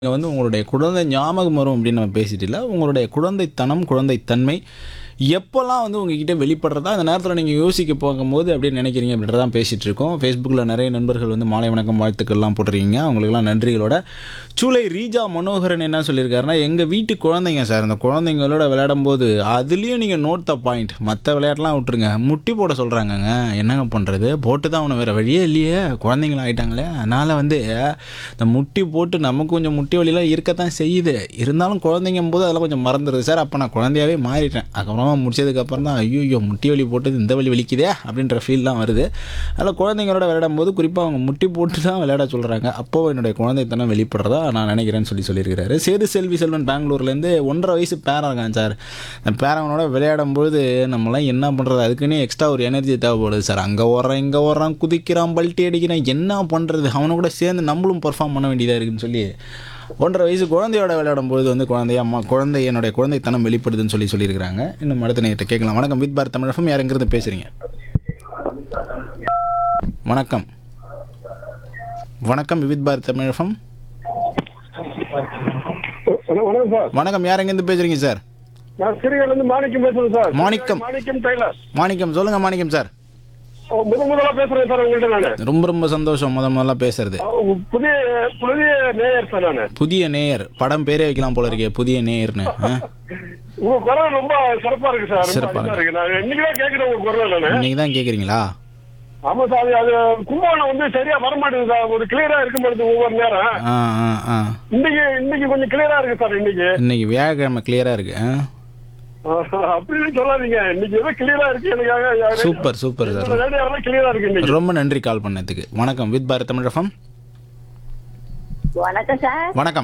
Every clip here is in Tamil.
இங்கே வந்து உங்களுடைய குழந்தை ஞாபகம் வரும் அப்படின்னு நம்ம பேசிட்டு இல்லை உங்களுடைய குழந்தைத்தனம் குழந்தைத்தன்மை எப்போல்லாம் வந்து உங்ககிட்ட வெளிப்படுறதா அந்த நேரத்தில் நீங்கள் யோசிக்க போகும்போது அப்படின்னு நினைக்கிறீங்க அப்படின்றதான் பேசிகிட்டு இருக்கோம் ஃபேஸ்புக்கில் நிறைய நண்பர்கள் வந்து மாலை வணக்கம் வாழ்த்துக்கள்லாம் போட்டிருக்கீங்க அவங்களுக்கெல்லாம் நன்றிகளோட சூளை ரீஜா மனோகரன் என்ன சொல்லியிருக்காருன்னா எங்கள் வீட்டு குழந்தைங்க சார் அந்த குழந்தைங்களோட விளையாடும் போது அதுலேயும் நீங்கள் நோட் த பாயிண்ட் மற்ற விளையாட்டுலாம் விட்டுருங்க முட்டி போட சொல்கிறாங்கங்க என்னங்க பண்ணுறது போட்டு தான் அவனை வேறு வழியே இல்லையே குழந்தைங்களா ஆயிட்டாங்களே அதனால் வந்து இந்த முட்டி போட்டு நமக்கு கொஞ்சம் முட்டி வலிலாம் இருக்கத்தான் செய்யுது இருந்தாலும் குழந்தைங்கும் போது அதெல்லாம் கொஞ்சம் மறந்துடுது சார் அப்போ நான் குழந்தையாவே மாறிட்டேன் அப்புறமா முடிச்சதுக்கப்புறம் தான் ஐயோ முட்டி வலி போட்டது இந்த வலி வலிக்குதே அப்படின்ற ஃபீல்லாம் வருது அதில் குழந்தைங்களோட விளையாடும் போது குறிப்பாக அவங்க முட்டி போட்டு தான் விளையாட சொல்கிறாங்க அப்போ என்னுடைய குழந்தைத்தனம் வெளிப்படுறதா நான் நினைக்கிறேன்னு சொல்லி சொல்லியிருக்கிறாரு சேது செல்வி செல்வன் பெங்களூர்லேருந்து ஒன்றரை வயசு பேரன் இருக்கான் சார் அந்த பேரவனோட விளையாடும் பொழுது நம்மலாம் என்ன பண்ணுறது அதுக்குன்னே எக்ஸ்ட்ரா ஒரு எனர்ஜி தேவைப்படுது சார் அங்கே ஓடுறான் இங்கே ஓடுறான் குதிக்கிறான் பல்ட்டி அடிக்கிறான் என்ன பண்ணுறது அவனை கூட சேர்ந்து நம்மளும் பெர்ஃபார்ம் பண்ண வேண்டியதாக இருக்குன்னு சொல்லி ஒன்றரை வயசு குழந்தையோட விளையாடும் பொழுது வந்து குழந்தை அம்மா குழந்தை என்னுடைய குழந்தைத்தனம் வெளிப்படுதுன்னு சொல்லி சொல்லியிருக்கிறாங்க இன்னும் அடுத்த நேரத்தை கேட்கலாம் வணக்கம் வித் பாரத் தமிழகம் யாருங்கிறது பேசுகிறீங்க வணக்கம் வணக்கம் வித் பாரத் தமிழகம் ஹலோ வணக்கம் சார் வணக்கம் யார் எங்கேருந்து பேசுகிறீங்க சார் நான் சிறுகையில இருந்து மாணிக்கம் பேசுறேன் சார் மாணிக்கம். மாணிக்கம் டெய்லர் மாணிக்கம் சொல்லுங்கள் மாணிக்கம் சார் ஓ, முத முதலா பேசுறேன் சார் உங்கள்ட்ட நானு ரொம்ப ரொம்ப சந்தோஷம் முத முதல்ல பேசுறது ஓ, புதிய புதிய நேயர் சார் நானு புதிய நேயர் படம் பேரே வைக்கலாம் போல இருக்கே புதிய நேயர்னு ஆ? உங்க குரல் ரொம்ப சிறப்பா இருக்கு சார் ரொம்ப சிறப்பா அழகா இருக்கு நான் இன்னைக்கு தான் கேக்குறேன் உங்க குரல் நானு இன்னைக்கு தான் கேட்குறீங்களா ஆமா சார் அது- அது கும்பகோணம் வந்து சரியா வர மாட்டேங்குது சார் ஒரு கிளியரா இருக்க மாட்டேங்குது ஒவ்வொரு நேரம் ஆ ஆ ஆ இன்னைக்கு இன்னைக்கு கொஞ்சம் கிளியரா இருக்கு சார் இன்னைக்கு இன்னைக்கு வியாழக்கிழமை கிளியராக இருக்கு ஆ? அப்படின்னு சொல்லாதீங்க இன்னைக்கு ஏதோ கிளியரா இருக்கு எனக்காக சூப்பர் சூப்பர் சார் ரேடியோலாம் கிளியரா இருக்கு இன்னைக்கு ரொம்ப நன்றி கால் பண்ணதுக்கு வணக்கம் வித் பாரத் தமிழகம் வணக்கம் சார் வணக்கம்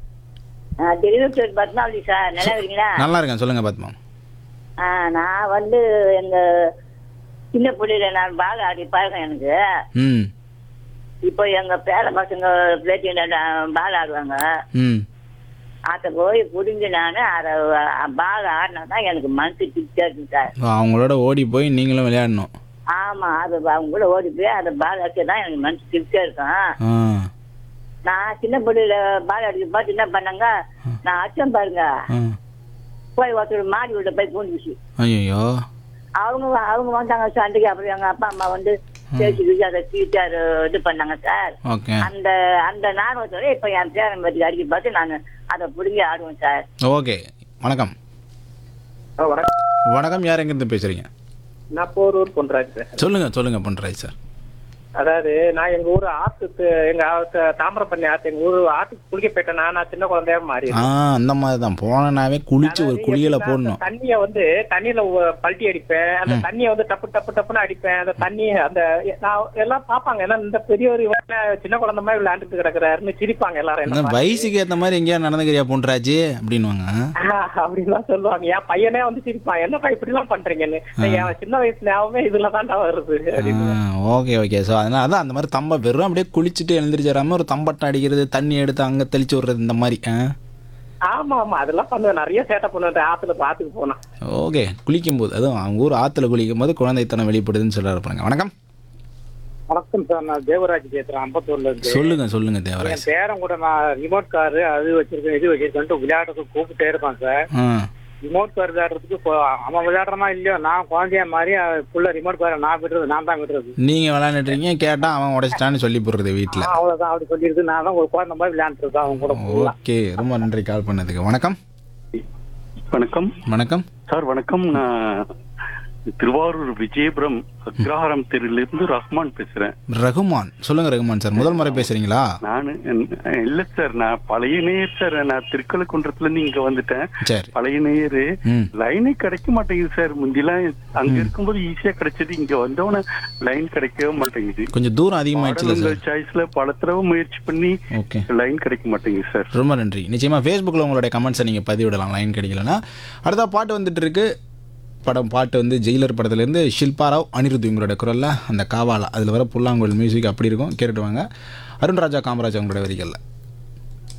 ஆ, திருவத்தூர் பத்மாவதி சார் நல்லா இருக்கீங்களா நல்லா இருக்கேன் சொல்லுங்க பத்மா ஆ, நான் வந்து எங்க சின்ன பிள்ளையில நான் பால் ஆடி பழக்கம் எனக்கு ம் இப்போ எங்க பேர பசங்க பேட்டி பால் ஆடுவாங்க ம் அதை போய் புரிஞ்சு நான் அதை பால் ஆடினா தான் எனக்கு மனசு திருப்தியா இருக்கு சார் அவங்களோட ஓடி போய் நீங்களும் விளையாடணும் ஆமா அது அவங்க கூட ஓடி போய் அதை பால் அடிச்சு தான் எனக்கு மனசு திருப்தியா இருக்கும் ஆ நான் சின்ன பிள்ளையில பால் அடிக்க பார்த்து என்ன பண்ணாங்க நான் அச்சம் பாருங்க ஆ போய் ஒருத்தர் மாடி விட்டு போய் பூந்துச்சு ஐயோ அவங்க அவங்க வந்தாங்க சண்டைக்கு அப்புறம் எங்க அப்பா அம்மா வந்து பேசிக்கிட்டு அதை டீச்சர் இது பண்ணாங்க சார் ஓகே அந்த அந்த ஞாபகத்தோட இப்ப என் பேரன் பத்தி அடிக்க பார்த்து நான் அதை புடுங்கி ஆடுவேன் சார் ஓகே வணக்கம் ஆ, வணக்கம் வணக்கம் யார் எங்கேருந்து பேசுகிறீங்க நான் போரூர் பொன்ராஜ் பேசுறேன் சொல்லுங்க சொல்லுங்க பண்ணுறாய் சார் அதாவது நான் எங்க ஊர் ஆத்துக்கு எங்க ஆத்து தாமிரபரணி ஆத்து எங்க ஊர் ஆத்துக்கு குளிக்க போயிட்டேன் நான் சின்ன குழந்தையா மாறி ஆ அந்த மாதிரி தான் போனனாவே குளிச்சு ஒரு குளியலை போடணும் தண்ணிய வந்து தண்ணியில உ- பல்ட்டி அடிப்பேன் அந்த தண்ணிய வந்து டப்பு டப்பு டப்புன்னு அடிப்பேன் அந்த தண்ணி அந்த நான் எல்லாம் பாப்பாங்க ஏன்னா இந்த பெரியவர் இவன் சின்ன குழந்தை மாதிரி விளையாண்டுட்டு கிடக்குறாருன்னு சிரிப்பாங்க எல்லாரும் இந்த என்ன பார்த்து. வயசுக்கு ஏற்ற மாதிரி எங்கேயா நடந்துக்கிறியா பொன்ராஜ் அப்படின்வாங்க ஆ, அப்படின்லாம் சொல்லுவாங்க என் பையனே வந்து சிரிப்பான் என்னப்பா இப்படி எல்லாம் பண்றீங்கன்னு என் சின்ன வயசு ஞாபகமே இதுல தான்டா வருது அப்படின்னு ஓகே ஓகே ஸோ அதனால தான் அந்த மாதிரி தம்ப வெறும் அப்படியே குளிச்சுட்டு எழுந்திரிச்சிடாம ஒரு தம்பட்டம் அடிக்கிறது தண்ணி எடுத்து அங்கே தெளிச்சு விடுறது இந்த மாதிரி ஆ ஆமா ஆமா அதெல்லாம் பண்ணுவேன் நிறைய சேட்டை பண்ணுவேன் ஆத்துல பாத்துக்கு போனா ஓகே குளிக்கும்போது அதுவும் அவங்க ஊர் ஆற்றுல குளிக்கும் போது குழந்தைத்தனம் வெளிப்படுதுன்னு சொல்ல இருப்பாங்க வணக்கம் வணக்கம் சார் நான் தேவராஜ் பேசுறேன் அம்பத்தூர்ல இருந்து சொல்லுங்க சொல்லுங்க தேவராஜ் என் பேரன் கூட நான் ரிமோட் காரு அது வச்சிருக்கேன் இது வச்சிருக்கேன்ட்டு விளையாடுறதுக்கு கூப்பிட்டே இருப்பான் சார் ஆ ரிமோட் கார் விளையாடுறதுக்கு இப்போ அவன் விளையாடுறமா இல்லையோ நான் குழந்தைய மாதிரி ஃபுல்லா ரிமோட் காரை நான் விடுறது நான் தான் விடுறது நீங்கள் விளையாண்டுட்டீங்க கேட்டால் அவன் உடைச்சிட்டான்னு சொல்லி போடுறது வீட்டில் ஆ, அவ்வளவுதான் அப்படி சொல்லியிருக்கு நான் தான் ஒரு குழந்தை மாதிரி விளையாண்டுட்டு இருக்கேன் அவங்க கூட full ஆ. ஓகே ரொம்ப நன்றி கால் பண்ணதுக்கு வணக்கம் வணக்கம் வணக்கம் சார் வணக்கம் நான் திருவாரூர் விஜயபுரம் அக்ரஹாரம் தெருவிலிருந்து ரஹ்மான் பேசுறேன் ரகுமான் சொல்லுங்க ரகுமான் சார் முதல் முறை பேசுறீங்களா நான் இல்ல சார் நான் பழைய நேயர் சார் நான் திருக்கலக்குன்றத்துல இருந்து இங்க வந்துட்டேன் சரி பழைய நேயரு ம் லைனே கிடைக்க மாட்டேங்குது சார் முந்திலாம் அங்க இருக்கும்போது ஈஸியா கிடைச்சது இங்க வந்தவன லைன் கிடைக்கவே மாட்டேங்குது கொஞ்சம் தூரம் அதிகமாகிடுச்சுல சார் உங்கள் சாய்ஸ்ல பல தடவை முயற்சி பண்ணி ஓகே லைன் கிடைக்க மாட்டேங்குது சார் ரொம்ப நன்றி நிச்சயமாக ஃபேஸ்புக்கில் உங்களுடைய கமெண்ட்ஸை நீங்கள் பதிவிடலாம் லைன் கிடைக்கலனா அடுத்த பாட்டு வந்துட்டு இருக்கு படம் பாட்டு வந்து ஜெயிலர் படத்துலேருந்து ஷில்பாராவ் அனிருத் இவங்களோட குரலில் அந்த காவாலா அதில் வர புல்லாங்குழல் மியூசிக் அப்படி இருக்கும் கேட்டுட்டு வாங்க அருண்ராஜா காமராஜ் அவங்களோட வரிகளில்